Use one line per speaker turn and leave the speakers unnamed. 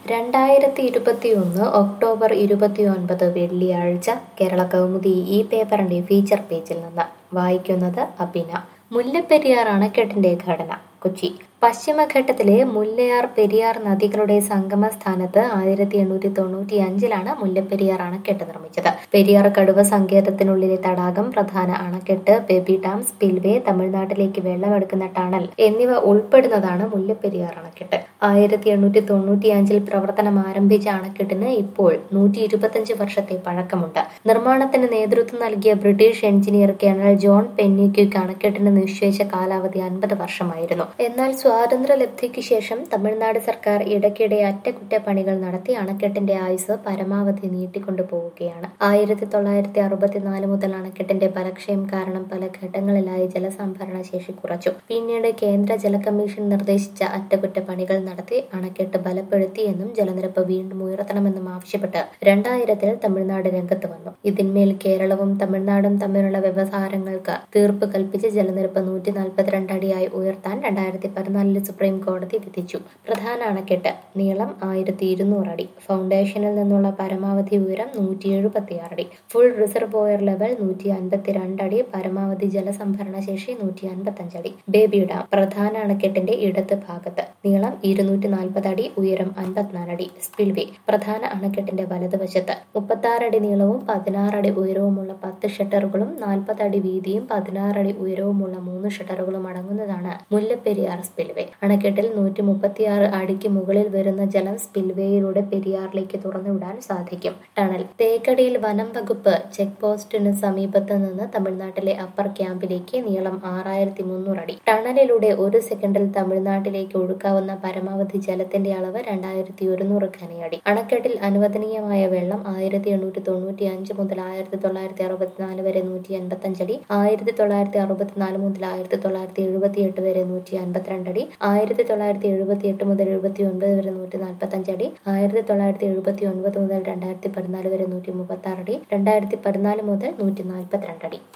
രണ്ടായിരത്തി ഇരുപത്തിയൊന്ന് ഒക്ടോബർ ഇരുപത്തിയൊൻപത് വെള്ളിയാഴ്ച കേരള കൗമുദി ഈ പേപ്പറിന്റെ ഫീച്ചർ പേജിൽ നിന്ന് വായിക്കുന്നത് അബിന മുല്ലപ്പെരിയാർ അണക്കെട്ടിന്റെ ഘടന കൊച്ചി പശ്ചിമഘട്ടത്തിലെ മുല്ലയാർ പെരിയാർ നദികളുടെ സംഗമ സ്ഥാനത്ത് ആയിരത്തി എണ്ണൂറ്റി തൊണ്ണൂറ്റി അഞ്ചിലാണ് മുല്ലപ്പെരിയാർ അണക്കെട്ട് നിർമ്മിച്ചത് പെരിയാർ കടുവ സങ്കേതത്തിനുള്ളിലെ തടാകം പ്രധാന അണക്കെട്ട് ബേബി ഡാം സ്പിൽവേ തമിഴ്നാട്ടിലേക്ക് വെള്ളമെടുക്കുന്ന ടണൽ എന്നിവ ഉൾപ്പെടുന്നതാണ് മുല്ലപ്പെരിയാർ അണക്കെട്ട് ആയിരത്തി എണ്ണൂറ്റി തൊണ്ണൂറ്റി അഞ്ചിൽ പ്രവർത്തനം ആരംഭിച്ച അണക്കെട്ടിന് ഇപ്പോൾ നൂറ്റി ഇരുപത്തിയഞ്ച് വർഷത്തെ പഴക്കമുണ്ട് നിർമ്മാണത്തിന് നേതൃത്വം നൽകിയ British engineer colonel John Pennycuick അണക്കെട്ടിന് നിശ്ചയിച്ച കാലാവധി അൻപത് വർഷമായിരുന്നു എന്നാൽ സ്വാതന്ത്ര്യലബ്ധിക്ക് ശേഷം തമിഴ്നാട് സർക്കാർ ഇടയ്ക്കിടെ അറ്റകുറ്റപ്പണികൾ നടത്തി അണക്കെട്ടിന്റെ ആയുസ് പരമാവധി നീട്ടിക്കൊണ്ടു പോവുകയാണ് ആയിരത്തി തൊള്ളായിരത്തി അറുപത്തിനാല് മുതൽ അണക്കെട്ടിന്റെ ബലക്ഷയം കാരണം പല ഘട്ടങ്ങളിലായി ജലസംഭരണ ശേഷി കുറച്ചു പിന്നീട് കേന്ദ്ര ജല കമ്മീഷൻ നിർദ്ദേശിച്ച അറ്റകുറ്റപ്പണികൾ നടത്തി അണക്കെട്ട് ബലപ്പെടുത്തിയെന്നും ജലനിരപ്പ് വീണ്ടും ഉയർത്തണമെന്നും ആവശ്യപ്പെട്ട് രണ്ടായിരത്തിൽ തമിഴ്നാട് രംഗത്ത് വന്നു ഇതിന്മേൽ കേരളവും തമിഴ്നാടും തമ്മിലുള്ള വ്യവഹാരങ്ങൾക്ക് തീർപ്പ് കൽപ്പിച്ച് ജലനിരപ്പ് നൂറ്റി നാൽപ്പത്തിരണ്ട് അടിയായി ഉയർത്താൻ രണ്ടായിരത്തി പതിനാലിൽ സുപ്രീം കോടതി വിധിച്ചു പ്രധാന അണക്കെട്ട് നീളം ആയിരത്തി ഇരുന്നൂറ് അടി ഫൗണ്ടേഷനിൽ നിന്നുള്ള പരമാവധി ഉയരം നൂറ്റി എഴുപത്തിയാറ് അടി ഫുൾ റിസർവോയർ ലെവൽ നൂറ്റി അൻപത്തിരണ്ട് അടി പരമാവധി ജലസംഭരണ ശേഷി നൂറ്റി അൻപത്തഞ്ച് അടി ബേബി ഡാം പ്രധാന അണക്കെട്ടിന്റെ ഇടത് ഭാഗത്ത് നീളം ഇരുന്നൂറ്റി നാൽപ്പത് അടി ഉയരം അൻപത്തിനാല് അടി സ്പിൽവേ പ്രധാന അണക്കെട്ടിന്റെ വലതുവശത്ത് മുപ്പത്തി അടി നീളവും പതിനാറ് അടി ഉയരവുമുള്ള പത്ത് ഷട്ടറുകളും നാൽപ്പത് അടി വീതിയും പതിനാറ് അടി ഉയരവുമുള്ള മൂന്ന് ഷട്ടറുകളും അടങ്ങുന്നതാണ് മുല്ലപ്പെരിയാർ സ്പിൽവേ അണക്കെട്ടിൽ നൂറ്റി മുപ്പത്തിയാറ് അടിക്ക് മുകളിൽ വരുന്ന ജലം സ്പിൽവേയിലൂടെ പെരിയാറിലേക്ക് തുറന്നുവിടാൻ സാധിക്കും ടണൽ തേക്കടിയിൽ വനം വകുപ്പ് ചെക്ക് പോസ്റ്റിന് സമീപത്ത് നിന്ന് തമിഴ്നാട്ടിലെ അപ്പർ ക്യാമ്പിലേക്ക് നീളം ആറായിരത്തി മുന്നൂറ് അടി ടണലിലൂടെ ഒരു സെക്കൻഡിൽ തമിഴ്നാട്ടിലേക്ക് ഒഴുക്കാവുന്ന പരമാവധി ജലത്തിന്റെ അളവ് രണ്ടായിരത്തി ഒരുന്നൂറ് ഘനയടി അണക്കെട്ടിൽ അനുവദനീയമായ വെള്ളം ആയിരത്തി എണ്ണൂറ്റി തൊണ്ണൂറ്റി അഞ്ച് മുതൽ ആയിരത്തി തൊള്ളായിരത്തി അറുപത്തിനാല് വരെ നൂറ്റി അൻപത്തഞ്ച് അടി ആയിരത്തി തൊള്ളായിരത്തി അറുപത്തിനാല് മുതൽ ആയിരത്തി തൊള്ളായിരത്തി എഴുപത്തി എട്ട് വരെ നൂറ്റി അൻപത്തിരണ്ട് അടി ആയിരത്തി തൊള്ളായിരത്തി എഴുപത്തി എട്ട് മുതൽ എഴുപത്തി ഒൻപത് വരെ നൂറ്റി നാൽപ്പത്തഞ്ച് അടി ആയിരത്തി തൊള്ളായിരത്തി എഴുപത്തി ഒൻപത് മുതൽ രണ്ടായിരത്തി പതിനാല് വരെ നൂറ്റി മുപ്പത്തി ആറ് അടി രണ്ടായിരത്തി പതിനാല് മുതൽ നൂറ്റി നാൽപ്പത്തിരണ്ട് അടി